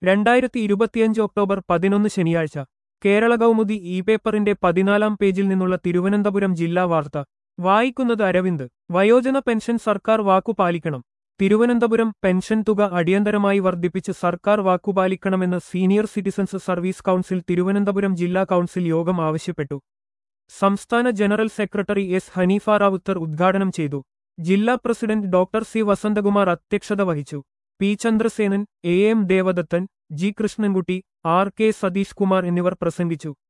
രണ്ടായിരത്തി ഇരുപത്തിയഞ്ച് ഒക്ടോബർ പതിനൊന്ന് ശനിയാഴ്ച കേരള കൗമുദി ഇ പേപ്പറിന്റെ പതിനാലാം പേജിൽ നിന്നുള്ള തിരുവനന്തപുരം ജില്ലാ വാർത്ത വായിക്കുന്നത് അരവിന്ദ് വയോജന പെൻഷൻ സർക്കാർ വാക്കുപാലിക്കണം തിരുവനന്തപുരം പെൻഷൻ തുക അടിയന്തരമായി വർദ്ധിപ്പിച്ച് സർക്കാർ വാക്കുപാലിക്കണമെന്ന് senior citizens service council Thiruvananthapuram ജില്ലാ കൗൺസിൽ യോഗം ആവശ്യപ്പെട്ടു സംസ്ഥാന general secretary S Hanifa Ravuthar ഉദ്ഘാടനം ചെയ്തു ജില്ലാ പ്രസിഡന്റ് ഡോക്ടർ സി വസന്തകുമാർ അധ്യക്ഷത വഹിച്ചു P Chandrasenan A M Devadathan G Krishnankutty R K Satheesh Kumar എന്നിവർ പ്രസംഗിച്ചു